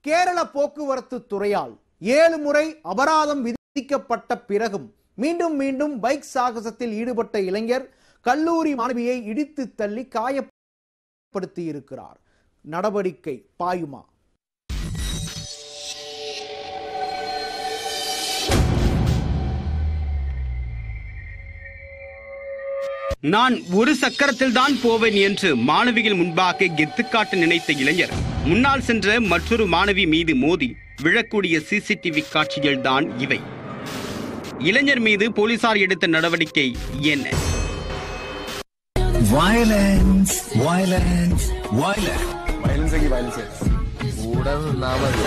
கேரள போக்குவரத்து துறையால் ஏழு முறை அபராதம் விதிக்கப்பட்ட பிறகும் மீண்டும் மீண்டும் பைக் சாகசத்தில் ஈடுபட்ட இளைஞர் கல்லூரி மாணவியை இடித்து தள்ளி காயப்படுத்தி இருக்கிறார் நடவடிக்கை பாயுமா நான் ஒரு சக்கரத்தில் தான் போவேன் என்று மாணவிகள் முன்பாக கெத்து காட்ட நினைத்த இளைஞர் முன்னால் சென்ற மற்றொரு மாணவி மீது மோதி விழக்கூடிய சிசிடிவி காட்சிகள் தான் இவை இளைஞர் மீது போலீசார் எடுத்த நடவடிக்கை என்ன Violence, violence, violence. വയലൻസ് എങ്കിൽ വയലൻസ് കൂടെ നിന്നാ മതി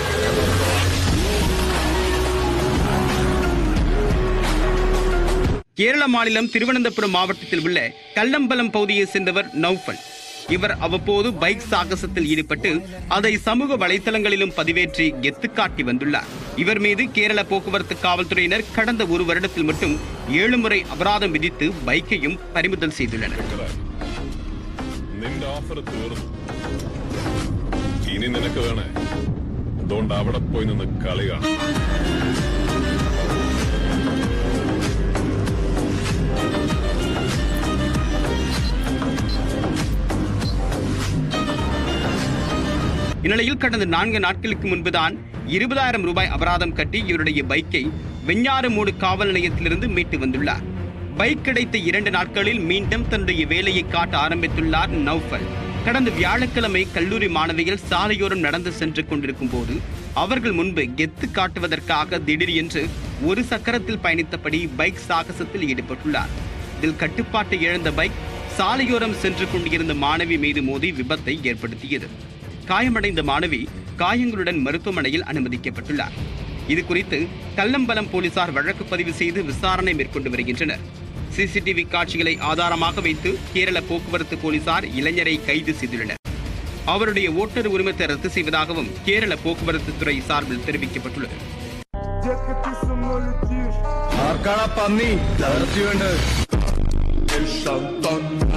கேரள மாநிலம் திருவனந்தபுரம் மாவட்டத்தில் உள்ள கல்லம்பலம் பகுதியை சேர்ந்தவர் நௌஃபல் இவர் அவ்வப்போது பைக் சாகசத்தில் ஈடுபட்டு அதை சமூக வலைதளங்களிலும் பதிவேற்றி கெத்து காட்டி வந்துள்ளார் இவர் மீது கேரள போக்குவரத்து காவல்துறையினர் கடந்த ஒரு வருடத்தில் மட்டும் ஏழு முறை அபராதம் விதித்து பைக்கையும் பறிமுதல் செய்துள்ளனர் നിന്റെ ഓഫർ തീർന്നു ഇനി നിനക്ക് വേണേ അതുകൊണ്ട് അവിടെ പോയി നിന്ന് കളി കാണാം இந்நிலையில் கடந்த நான்கு நாட்களுக்கு முன்புதான் இருபதாயிரம் ரூபாய் அபராதம் கட்டி இவருடைய பைக்கை வெஞ்ஞாரமூடு காவல் நிலையத்திலிருந்து மீட்டு வந்துள்ளார் பைக் கிடைத்த இரண்டு நாட்களில் மீண்டும் தன்னுடைய வேலையை காட்ட ஆரம்பித்துள்ளார் நௌஃபல் கடந்த வியாழக்கிழமை கல்லூரி மாணவிகள் சாலையோரம் நடந்து சென்று கொண்டிருக்கும் போது அவர்கள் முன்பு கெத்து காட்டுவதற்காக திடீர் என்று ஒரு சக்கரத்தில் பயணித்தபடி பைக் சாகசத்தில் ஈடுபட்டுள்ளார் இதில் கட்டுப்பாட்டை இழந்த பைக் சாலையோரம் சென்று கொண்டிருந்த மாணவி மீது மோதி விபத்தை ஏற்படுத்தியது காயமடைந்த மாணவி காயங்களுடன் மருத்துவமனையில் அனுமதிக்கப்பட்டுள்ளார் இது குறித்து கல்லம்பலம் போலீசார் வழக்கு பதிவு செய்து விசாரணை மேற்கொண்டு வருகின்றனர் சிசிடிவி காட்சிகளை ஆதாரமாக வைத்து கேரள போக்குவரத்து போலீசார் இளைஞரை கைது செய்துள்ளனர் அவருடைய ஓட்டுநர் உரிமத்தை ரத்து செய்வதாகவும் கேரள போக்குவரத்து துறை சார்பில் தெரிவிக்கப்பட்டுள்ளது ആർക്കാണ് പന്നി തളർത്തി വേണ്ടത്